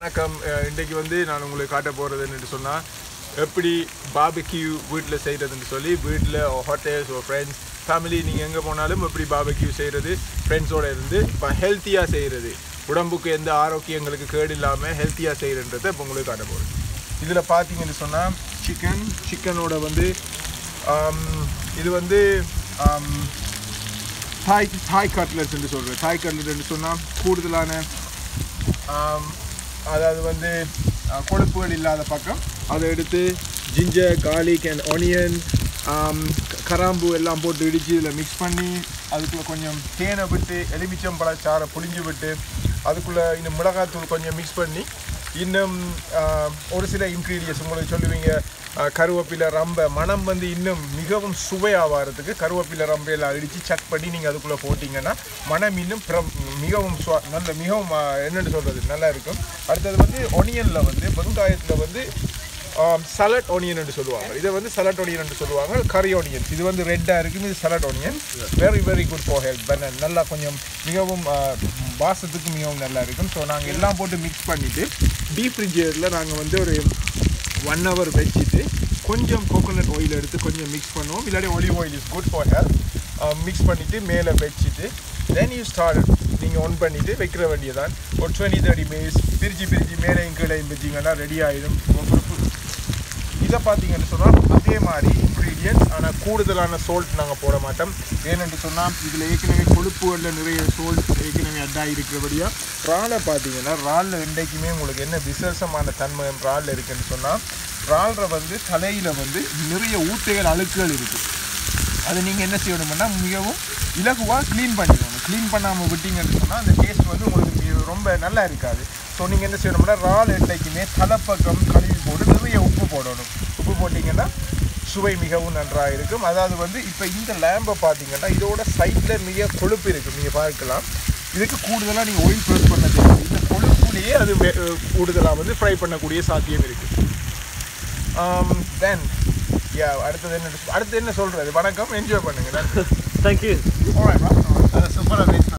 வணக்கம் அஹ் இன்றைக்கு வந்து நான் உங்களுக்கு காட்ட போகிறதுன்னு சொன்னால் எப்படி பாபக்யூ வீட்டில் செய்கிறதுன்னு சொல்லி வீட்டில் ஹோட்டல்ஸ் ஓ ஃப்ரெண்ட்ஸ் ஃபேமிலி நீங்கள் எங்கே போனாலும் எப்படி பாபக்யூ செய்கிறது ஃப்ரெண்ட்ஸோடு இருந்து இப்போ ஹெல்த்தியாக செய்கிறது உடம்புக்கு எந்த ஆரோக்கியங்களுக்கு கேடு இல்லாமல் ஹெல்த்தியாக செய்கிறன்றதை இப்போ உங்களுக்கு காட்ட போகிறேன் இதில் பார்த்தீங்கன்னு சொன்னால் சிக்கன் சிக்கனோட வந்து ஆம், இது வந்து ஆம், தாய் தாய் கட்லெட்ஸ் என்று சொல்கிறேன் தாய் கட்லெட் என்று சொன்னால் கூடுதலான ஆம், அதாவது வந்து அஹ், கொழுப்புகள் இல்லாத பக்கம் அதை எடுத்து ஜிஞ்சர் garlic அண்ட் ஒனியன் கராம்பு எல்லாம் போட்டு இடித்து இதில் மிக்ஸ் பண்ணி அதுக்குள்ளே கொஞ்சம் தேனை விட்டு எலுமிச்சம்பழச்சாறை புளிஞ்சு விட்டு அதுக்குள்ளே இன்னும் மிளகாத்தூள் கொஞ்சம் மிக்ஸ் பண்ணி இன்னும் ஆஹ், ஒரு சில இன்க்ரீடியன்ஸ் உங்களுக்கு சொல்லுவீங்க ஆஹ், கருவேப்பிலை ரம்பை மனம் வந்து இன்னும் மிகவும் சுவையாகிறதுக்கு கருவேப்பிலை ரம்பையெல்லாம் இடித்து சக் பண்ணி நீங்கள் அதுக்குள்ளே போட்டிங்கன்னா மனம் இன்னும் பிர மிகவும் சுவா நல்ல மிகவும் ஆஹ், என்னன்னு சொல்கிறது நல்லா இருக்கும் அடுத்தது வந்து ஒனியனில் வந்து வெங்காயத்தில் வந்து சலட் ஒனியன் என்று சொல்லுவாங்க இதை வந்து சலட் ஒனியன் என்று சொல்லுவாங்க கறி ஒனியன் இது வந்து ரெட்டாக இருக்கும் இது salad onion very very good for health பனன் நல்லா கொஞ்சம் மிகவும் ஆஹ், வாசத்துக்கு மிகவும் நல்லா இருக்கும் ஸோ நாங்கள் எல்லாம் போட்டு மிக்ஸ் பண்ணிவிட்டு டீப் ஃப்ரிட்ஜரில் நாங்கள் வந்து ஒரு ஒன் ஹவர் வச்சுட்டு கொஞ்சம் கோகோனட் ஆயில் எடுத்து கொஞ்சம் மிக்ஸ் பண்ணுவோம் இல்லாட்டி olive oil is good for health mix பண்ணிவிட்டு மேலே வச்சுட்டு தென் யூ ஸ்டார்ட் நீங்கள் ஒன் பண்ணிவிட்டு வைக்கிற வேண்டியதான் ஒரு டுவெண்ட்டி தேர்ட்டி மினிட்ஸ் பிரித்து பிரித்து மேலேயும் கீழையும் வச்சிங்கன்னா ரெடி ஆகிடும் இதை பார்த்தீங்கன்னு சொன்னால் அதே மாதிரி இன்க்ரீடியன்ஸ் ஆனால் கூடுதலான சோல்ட் நாங்கள் போட மாட்டோம் ஏனென்று சொன்னால் இதில் ஏற்கனவே கொழுப்புகளில் நிறைய சோல்ட் ஏற்கனவே அட்டாக இருக்கிறபடியாக இறாலை பார்த்தீங்கன்னா இறாலில் இன்றைக்குமே உங்களுக்கு என்ன விசேஷமான தன்மை இறாலில் இருக்குன்னு சொன்னால் இறாலில் வந்து தலையில் வந்து நிறைய ஊட்டைகள் அழுக்குகள் இருக்குது அது நீங்கள் என்ன செய்யணும்னா மிகவும் இலகுவாக க்ளீன் பண்ணிடணும் க்ளீன் பண்ணாமல் விட்டீங்கன்னு சொன்னால் அந்த டேஸ்ட் வந்து உங்களுக்கு மி- ரொம்ப நல்லா இருக்காது ஸோ நீங்கள் என்ன செய்யணும்னா இறால் எட்டைக்குமே தலைப்பக்கம் கழுவி போட்டு நிறைய உப்பு போடணும் உப்பு போட்டிங்கன்னா சுவை மிகவும் நன்றாக இருக்கும் அதாவது வந்து இப்போ இந்த லேம்பை பார்த்தீங்கன்னா இதோட சைடில் மிக கொழுப்பு இருக்குது நீங்கள் பார்க்கலாம் இதுக்கு கூடுதலாக நீங்கள் ஆயில் ப்ரெஸ் பண்ண தேவை இந்த கொழுப்புலேயே அது கூடுதலாக வந்து ஃப்ரை பண்ணக்கூடிய சாத்தியம் இருக்குது தென் யா அடுத்தது என்ன அடுத்து என்ன சொல்கிறது வணக்கம் என்ஜாய் பண்ணுங்க நன்றி Thank you. Alright, bro. Alright. சூப்பராக